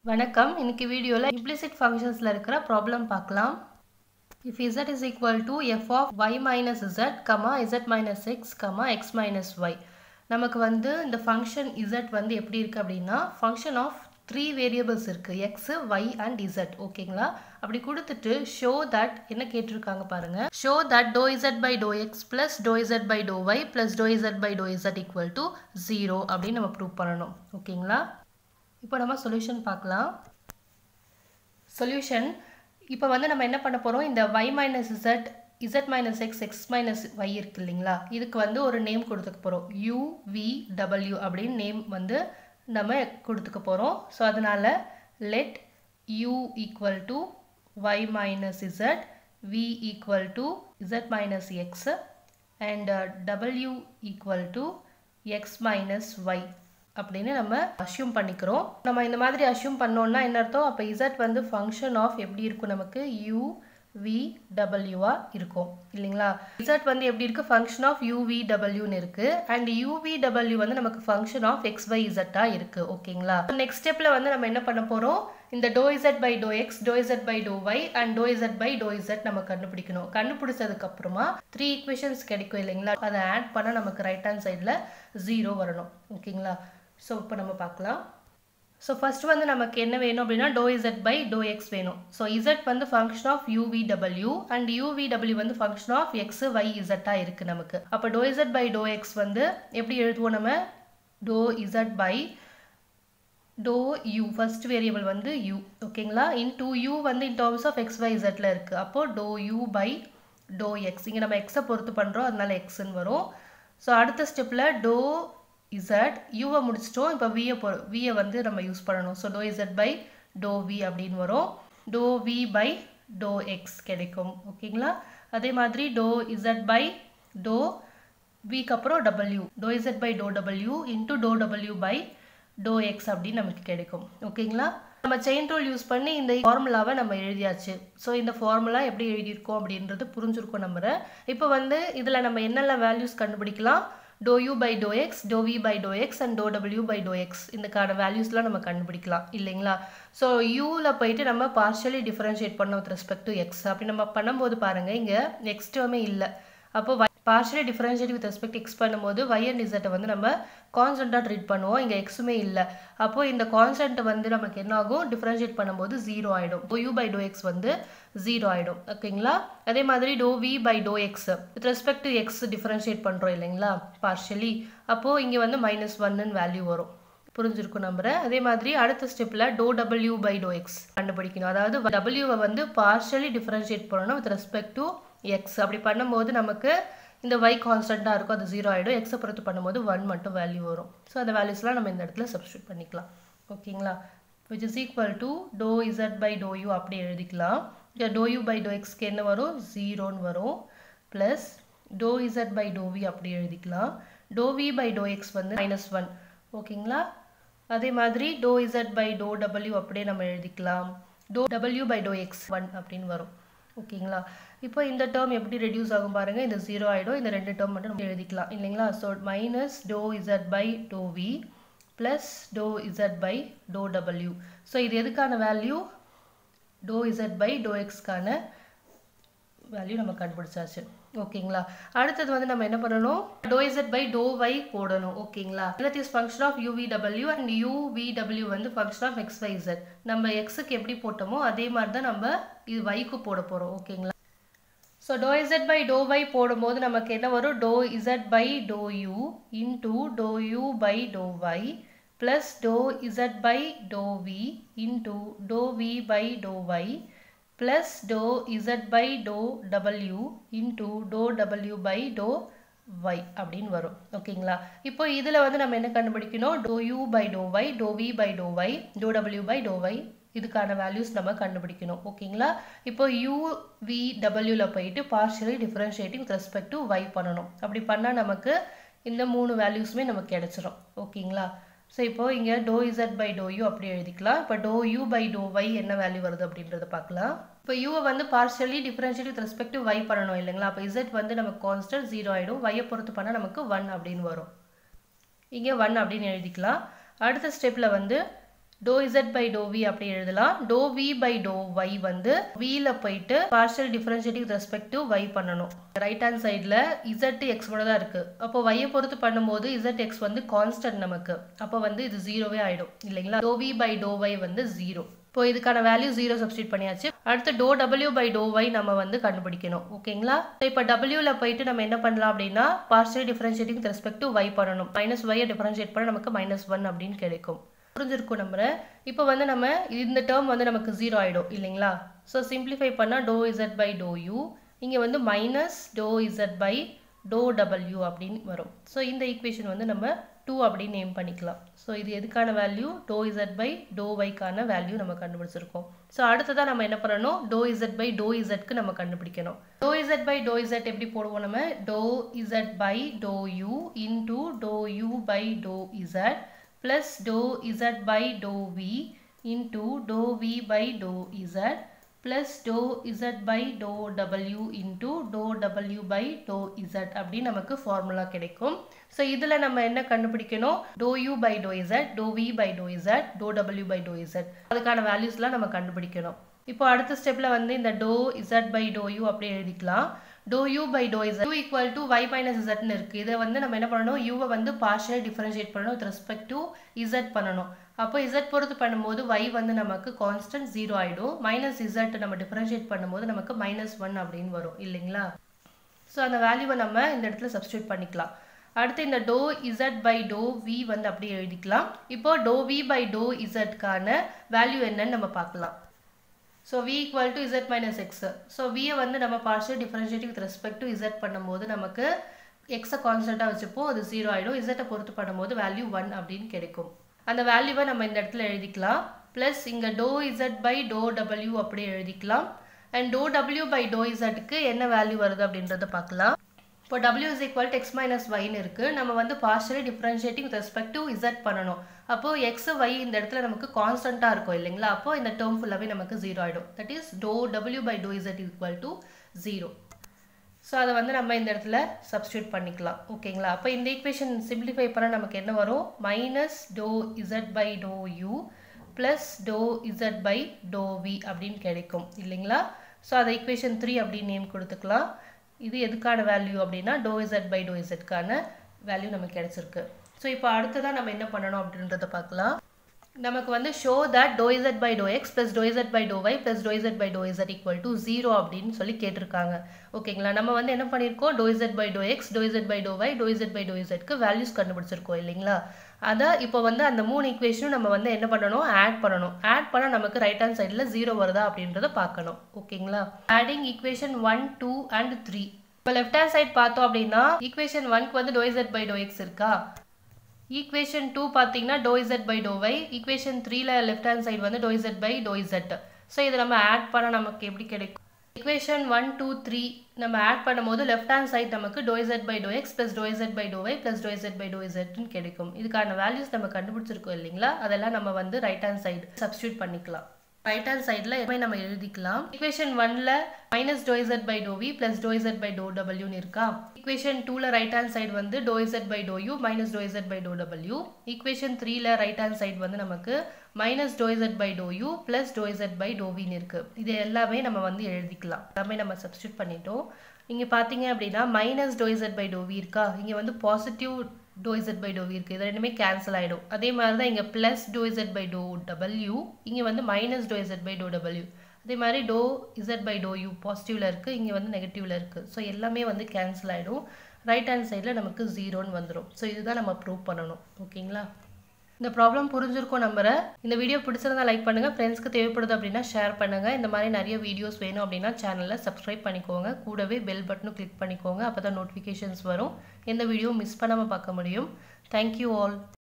வணக்கம் இன்னைக்கு வீடியோவில் implicit ஃபங்க்ஷன்ஸில் இருக்கிற ப்ராப்ளம் பார்க்கலாம் if z is equal to f of y minus z comma z minus x comma x minus y நமக்கு வந்து இந்த ஃபங்க்ஷன் z வந்து எப்படி இருக்குது அப்படின்னா ஃபங்க்ஷன் ஆஃப் த்ரீ வேரியபிள்ஸ் இருக்குது எக்ஸு ஒய் அண்ட் இசட் ஓகேங்களா அப்படி கொடுத்துட்டு ஷோ தட் என்ன கேட்டிருக்காங்க பாருங்க show that to z by to x plus to z by to y plus to z by to z equal to zero அப்படின்னு நம்ம prove பண்ணணும் ஓகேங்களா இப்போ நம்ம சொல்யூஷன் பார்க்கலாம் சொல்யூஷன் இப்போ வந்து நம்ம என்ன பண்ண போகிறோம் இந்த y minus z z minus x x minus y இருக்கு இல்லைங்களா இதுக்கு வந்து ஒரு நேம் கொடுத்துக்க போகிறோம் யூ வி டபிள்யூ அப்படின்னு நேம் வந்து நம்ம கொடுத்துக்க போகிறோம் ஸோ அதனால் let u equal to y minus z v equal to z minus x and டபிள்யூ equal to x minus y அப்படின்னு நம்ம அஷ்யூம் பண்ணிக்கிறோம் நம்ம இந்த மாதிரி அஷ்யூம் பண்ணோம்னா என்ன அர்த்தம் அப்போ இசட் வந்து ஃபங்க்ஷன் ஆஃப் எப்படி இருக்கும் நமக்கு யூ வி டபிள்யூவா இருக்கும் இல்லைங்களா இசட் வந்து எப்படி இருக்கு ஃபங்க்ஷன் ஆஃப் யூவி டபிள்யூன்னு இருக்கு அண்ட் யூவி டபிள்யூ வந்து நமக்கு ஃபங்க்ஷன் ஆஃப் எக்ஸ் பை இசட்டா இருக்கு ஓகேங்களா நெக்ஸ்ட் ஸ்டெப்ல வந்து நம்ம என்ன பண்ண போறோம் இந்த dou z by to x to z by to y and dou z by to z நம்ம கண்டுபிடிக்கணும் கண்டுபிடிச்சதுக்கு அப்புறமா த்ரீ ஈக்குவேஷன்ஸ் கிடைக்கும் இல்லைங்களா அதை ஆட் பண்ண நமக்கு ரைட் ஹேண்ட் சைடில் ஜீரோ வரணும் ஓகேங்களா ஸோ இப்போ நம்ம பார்க்கலாம் ஸோ ஃபர்ஸ்ட் வந்து நமக்கு என்ன வேணும் அப்படின்னா to z by to x வேணும் ஸோ இசட் வந்து function of UVW and UVW வந்து ஃபங்க்ஷன் ஆஃப் எக்ஸ் ஒய் இசட்டாக இருக்குது நமக்கு அப்போ டோ இசட் பை டோ எக்ஸ் வந்து எப்படி எழுதுவோம் நம்ம to z by to u first variable வந்து யூ ஓகேங்களா இன் டூ யூ வந்து in terms of x y இசட்டில் இருக்குது அப்போது டோ யூ பை டோ எக்ஸ் இங்கே நம்ம எக்ஸை பொறுத்து பண்ணுறோம் அதனால எக்ஸ்ன்னு வரும் ஸோ அடுத்த ஸ்டெப்பில் டோ இசட் யூவை முடிச்சிட்டோம் இப்போ வியை பொ வியை வந்து நம்ம யூஸ் பண்ணணும் so to z by to v அப்படின்னு வரும் dou v by to x கிடைக்கும் ஓகேங்களா அதே மாதிரி டோ இசட் பை டோ விக்கு அப்புறம் டபிள்யூ டோ இசட் பை டோ டபிள்யூ இன்ட்டு டோ டபிள்யூ பை டோ எக்ஸ் அப்படின்னு நமக்கு கிடைக்கும் ஓகேங்களா நம்ம செயின் டூல் யூஸ் பண்ணி இந்த ஃபார்முலாவை நம்ம எழுதியாச்சு ஸோ இந்த ஃபார்முலா எப்படி எழுதியிருக்கோம் அப்படின்றது புரிஞ்சிருக்கோம் நம்புறேன் இப்போ வந்து இதில் நம்ம என்னெல்லாம் வேல்யூஸ் கண்டுபிடிக்கலாம் dou u by to x dou v by to x and dou டபிள்யூ பை டோ எக்ஸ் இதுக்கான வேல்யூஸ்லாம் நம்ம கண்டுபிடிக்கலாம் இல்லைங்களா ஸோ யூவில் போயிட்டு நம்ம பார்ஷியலி டிஃபரன்ஷியேட் பண்ண வித் ரெஸ்பெக்ட் டு எக்ஸ் அப்படி நம்ம பண்ணும்போது பாருங்கள் இங்கே எக்ஸ் டேர்மே இல்லை அப்போ partially differentiate with respect x பண்ணும்போது y அண்ட் இசட்டை வந்து நம்ம கான்ஸ்டண்ட்டாக ட்ரீட் பண்ணுவோம் இங்கே எக்ஸுமே இல்லை அப்போ இந்த கான்ஸ்டன்ட் வந்து நமக்கு என்ன ஆகும் டிஃபரன்ஷியேட் பண்ணும்போது ஜீரோ ஆகிடும் dou u by to x வந்து ஜீரோ ஆகிடும் ஓகேங்களா அதே மாதிரி dou v by to x with respect to x differentiate பண்ணுறோம் இல்லைங்களா பார்ஷியலி அப்போது இங்கே வந்து மைனஸ் ஒன்னு வேல்யூ வரும் புரிஞ்சிருக்கும் நம்புறேன் அதே மாதிரி அடுத்த ஸ்டெப்பில் டோ டபிள்யூ பை டோ எக்ஸ் கண்டுபிடிக்கணும் அதாவது டபிள்யூவை வந்து பார்ஷியலி டிஃபரன்ஷியேட் பண்ணணும் வித் ரெஸ்பெக்ட் டு எக்ஸ் அப்படி பண்ணும்போது நமக்கு இந்த y கான்ஸ்டண்ட்டாக இருக்கும் அது ஜீரோ ஆகிடும் எக்ஸை பொறுத்து பண்ணும்போது ஒன் மட்டும் வேல்யூ வரும் ஸோ அந்த வேல்யூஸ்லாம் நம்ம இந்த இடத்துல சப்ஸ்டியூட் பண்ணிக்கலாம் ஓகேங்களா which is equal to dou z by to u அப்படி எழுதிக்கலாம் இங்கே டோ யூ பை டோ எக்ஸ்க்கு என்ன வரும் ஜீரோன்னு வரும் plus to z by to v அப்படி எழுதிக்கலாம் dou v by to x வந்து மைனஸ் ஒன் ஓகேங்களா அதே மாதிரி டோ இசட் பை டோ டபிள்யூ அப்படியே நம்ம எழுதிக்கலாம் டோ டபிள்யூ பை டோ எக்ஸ் ஒன் அப்படின்னு வரும் ஓகேங்களா இப்போ இந்த டேர்ம் எப்படி ரெடியூஸ் ஆகும் பாருங்கள் இந்த ஜீரோ ஆகிடும் இந்த ரெண்டு டேர்ம் மட்டும் நம்ம எழுதிக்கலாம் இல்லைங்களா so minus to z by to v plus to z by to டபிள்யூ ஸோ இது எதுக்கான வேல்யூ டோ இசட் பை டோ எக்ஸ்க்கான வேல்யூ நம்ம கண்டுபிடிச்சாச்சு ஓகேங்களா அடுத்தது வந்து நம்ம என்ன பண்ணணும் to z by to y போடணும் ஓகேங்களா that is function of UV W and UVW வந்து function of x y z நம்ம எக்ஸுக்கு எப்படி போட்டோமோ அதே மாதிரி தான் நம்ம இது ஒய்க்கு போட போகிறோம் ஓகேங்களா so to z by to y போடும்போது நமக்கு என்ன வரும் டோ z by to u into to u by to y plus to z by to v into டோ v by to y plus to z by to டபிள்யூ into டோ டபிள்யூ by to y அப்படின்னு வரும் ஓகேங்களா இப்போ இதில் வந்து நம்ம என்ன கண்டுபிடிக்கணும் டோ யூ பை டோ ஒய் டோ வி பை டோ ஒய் டோ டபிள்யூ பை டோ ஒய் இதுக்கான வேல்யூஸ் நம்ம கண்டுபிடிக்கணும் ஓகேங்களா இப்போ யூ வி டபிள்யூவில் போயிட்டு partially differentiating with respect to y பண்ணணும் அப்படி பண்ணால் நமக்கு இந்த மூணு வேல்யூஸுமே நமக்கு கிடைச்சிரும் ஓகேங்களா ஸோ இப்போ இங்கே dou z by to u அப்படி எழுதிக்கலாம் இப்போ dou u by to y என்ன வேல்யூ வருது அப்படின்றத பார்க்கலாம் இப்போ யூவை வந்து partially differentiate with respect to y பண்ணணும் இல்லைங்களா அப்போ இசட் வந்து நமக்கு கான்ஸ்டன்ட் ஜீரோ ஆகிடும் ஒய்யை பொறுத்து பண்ணால் நமக்கு ஒன் அப்படின்னு வரும் இங்கே ஒன் அப்படின்னு எழுதிக்கலாம் அடுத்த ஸ்டெப்பில் வந்து to z by to v அப்படி எழுதலாம் dou v by to y வந்து வியில் போயிட்டு partial differentiating respect to y பண்ணணும் ரைட் ஹேண்ட் சைடில் இசட் எக்ஸ் மட்டும் தான் இருக்குது அப்போ ஒய்யை பொறுத்து பண்ணும்போது இசட் எக்ஸ் வந்து கான்ஸ்டன்ட் நமக்கு அப்போ வந்து இது ஜீரோவே ஆகிடும் இல்லைங்களா dou v by to y வந்து ஜீரோ இப்போ இதுக்கான வேல்யூ ஜீரோ சப்ஸ்டியூட் பண்ணியாச்சு அடுத்து டோ டபிள்யூ பை டோ ஒய் நம்ம வந்து கண்டுபிடிக்கணும் ஓகேங்களா இப்போ டபிள்யூவில் போயிட்டு நம்ம என்ன பண்ணலாம் அப்படின்னா partial differentiating respect to y பண்ணணும் மைனஸ் ஒய்யை டிஃபரன்ஷியேட் பண்ண நமக்கு மைனஸ் ஒன் அப்படின்னு கிடைக்கும் புரிஞ்சிருக்கும் நம்ம இப்போ வந்து நம்ம இந்த டேர்ம் வந்து நமக்கு ஜீரோ ஆகிடும் இல்லைங்களா ஸோ சிம்பிளிஃபை பண்ணால் dou z by to u இங்கே வந்து minus to z by to டபிள்யூ அப்படின்னு வரும் ஸோ இந்த ஈக்குவேஷன் வந்து நம்ம டூ அப்படின்னு நேம் பண்ணிக்கலாம் ஸோ இது எதுக்கான value to z by dou ஒய்க்கான வேல்யூ நம்ம கண்டுபிடிச்சிருக்கோம் ஸோ அடுத்ததாக நம்ம என்ன பண்ணணும் டோ இசட் பை டோ இசட்க்கு நம்ம கண்டுபிடிக்கணும் dou z by to z எப்படி போடுவோம் நம்ம to z by to u into to u by to z plus dou z by dou v into dou v by dou z plus dou z by dou w into dou w by dou z அப்படி நமக்கு formula கிடைக்கும் so இதில் நம்ம என்ன கண்டுபிடிக்கணும் dou u by dou z dou v by dou z dou w by dou z அதுக்கான வேல்யூஸ்லாம் நம்ம கண்டுபிடிக்கணும் இப்போ அடுத்த ஸ்டெப்பில் வந்து இந்த dou z by to u அப்படியே எழுதிக்கலாம் dou u by to z u equal to y minus இசட்னு இருக்குது இதை வந்து நம்ம என்ன பண்ணணும் யூவை வந்து பார்ஷியல் டிஃபரன்ஷியேட் பண்ணணும் வித் ரெஸ்பெக்ட் டு இசட் பண்ணணும் அப்போ இசட் பொறுத்து பண்ணும்போது ஒய் வந்து நமக்கு கான்ஸ்டன்ட் ஜீரோ ஆகிடும் மைனஸ் இசட் நம்ம டிஃபரன்ஷியேட் பண்ணும்போது நமக்கு மைனஸ் ஒன் அப்படின்னு வரும் இல்லைங்களா ஸோ அந்த வேல்யூவை நம்ம இந்த இடத்துல சப்ஸ்டியூட் பண்ணிக்கலாம் அடுத்து இந்த dou z by to v வந்து அப்படியே எழுதிக்கலாம் இப்போ டோ வி பை டோ இசட்கான வேல்யூ என்னன்னு நம்ம பார்க்கலாம் so v equal to z minus x so வியை வந்து நம்ம partial differentiating with respect to z பண்ணும்போது நமக்கு எக்ஸை கான்ஸ்டண்ட்டாக வச்சுப்போம் அது ஜீரோ ஆகிடும் இசட்டை பொறுத்து பண்ணும்போது வேல்யூ ஒன் அப்படின்னு கிடைக்கும் அந்த வேல்யூவை நம்ம இந்த இடத்துல எழுதிக்கலாம் ப்ளஸ் இங்கே டோ இசட் பை டோ டபிள்யூ அப்படி எழுதிக்கலாம் அண்ட் டோ டபிள்யூ பை டோ இசட்டுக்கு என்ன வேல்யூ வருது அப்படின்றத பார்க்கலாம் இப்போ டபிள்யூ is equal to x minus ஒய்னு இருக்குது நம்ம வந்து partially differentiating with respect to z பண்ணணும் அப்போது எக்ஸ் ஒய் இந்த இடத்துல நமக்கு கான்ஸ்டண்ட்டாக இருக்கும் இல்லைங்களா அப்போ இந்த டேர்ம் ஃபுல்லாகவே நமக்கு ஜீரோ ஆகிடும் தட் இஸ் டோ டபிள்யூ by to z equal to zero so அதை வந்து நம்ம இந்த இடத்துல சப்ஸ்டியூட் பண்ணிக்கலாம் ஓகேங்களா அப்போ இந்த ஈக்குவேஷன் சிம்பிளிஃபை பண்ண நமக்கு என்ன வரும் minus to z by to u plus to z by to v அப்படின்னு கிடைக்கும் இல்லைங்களா ஸோ அதை ஈக்குவேஷன் த்ரீ அப்படின்னு நேம் கொடுத்துக்கலாம் இது எதுக்கான வேல்யூ அப்படின்னா டோ இசட் பை டோ இசட்கான வேல்யூ நமக்கு கிடைச்சிருக்கு ஸோ இப்போ அடுத்ததான் நம்ம என்ன பண்ணணும் அப்படின்றத பார்க்கலாம் நமக்கு வந்து show that to z by to x plus to z by to y plus to z by to z equal to zero அப்படின்னு சொல்லி கேட்டிருக்காங்க ஓகேங்களா நம்ம வந்து என்ன பண்ணியிருக்கோம் doe z by to x to z by to y doe z by to இசட்க்கு values கண்டுபிடிச்சிருக்கோம் இல்லைங்களா அதை இப்போ வந்து அந்த மூணு ஈக்குவேஷனும் நம்ம வந்து என்ன பண்ணணும் ஆட் பண்ணணும் ஆட் பண்ணால் நமக்கு ரைட் ஹேண்ட் சைடில் ஜீரோ வருதா அப்படின்றத பார்க்கணும் ஓகேங்களா adding equation one two and three இப்போ லெஃப்ட் ஹேண்ட் சைட் பார்த்தோம் அப்படின்னா ஈக்குவேஷன் ஒன்க்கு வந்து to z by to x இருக்கா ஈக்குவேஷன் டூ பார்த்தீங்கன்னா doe z by to y equation த்ரீல லெஃப்ட் ஹேண்ட் சைடு வந்து to z by to z so இதை நம்ம ஆட் பண்ண நமக்கு எப்படி கிடைக்கும் ஈக்குவேஷன் ஒன் டூ த்ரீ நம்ம ஆட் பண்ணும்போது லெஃப்ட் ஹேண்ட் சைட் நமக்கு doe z by to x plus to z by to y plus to z by doe இசட்னு கிடைக்கும் இதுக்கான வேல்யூஸ் நம்ம கண்டுபிடிச்சிருக்கோம் இல்லைங்களா அதெல்லாம் நம்ம வந்து ரைட் ஹேண்ட் சைடு சப்ஸ்டியூட் பண்ணிக்கலாம் ரைட் ஹேண்ட் சைடில் எப்போ நம்ம எழுதிக்கலாம் ஈக்குவேஷன் ஒன்ல minus to z by to v plus doe z by doe டபிள்யூன்னு இருக்கா ஈக்குவேஷன் டூல ரைட் ஹேண்ட் சைடு வந்து to z by to u minus to z by to டபிள்யூ ஈக்குவேஷன் த்ரீல ரைட் ஹேண்ட் சைடு வந்து நமக்கு minus to z by to u plus doe z by doe வின்னு இருக்கு இது எல்லாமே நம்ம வந்து எழுதிக்கலாம் எல்லாமே நம்ம சப்ஸ்டியூட் பண்ணிட்டோம் இங்கே பார்த்தீங்க அப்படின்னா minus to z by to v இருக்கா இங்கே வந்து positive doe z by to v இருக்குது இது ரெண்டுமே கேன்சல் ஆகிடும் அதே மாதிரி தான் இங்கே plus to z by to டபிள்யூ இங்கே வந்து minus to z by to டபிள்யூ அதே மாதிரி to z by to u பாசிட்டிவில் இருக்குது இங்கே வந்து நெகட்டிவில் இருக்குது ஸோ எல்லாமே வந்து கேன்சல் ஆகிடும் ரைட் ஹேண்ட் சைடில் நமக்கு ஜீரோன்னு வந்துடும் ஸோ இதுதான் நம்ம ப்ரூவ் பண்ணணும் ஓகேங்களா இந்த ப்ராப்ளம் புரிஞ்சிருக்கும் நம்புறேன் இந்த வீடியோ பிடிச்சிருந்தா லைக் பண்ணுங்கள் ஃப்ரெண்ட்ஸ்க்கு தேவைப்படுது அப்படின்னா ஷேர் பண்ணுங்கள் இந்த மாதிரி நிறைய வீடியோஸ் வேணும் அப்படின்னா சேனலில் சப்ஸ்கிரைப் பண்ணிக்கோங்க கூடவே பெல் பட்டனும் கிளிக் பண்ணிக்கோங்க அப்போ தான் நோட்டிஃபிகேஷன்ஸ் வரும் எந்த வீடியோ மிஸ் பண்ணாமல் பார்க்க முடியும் தேங்க்யூ ஆல்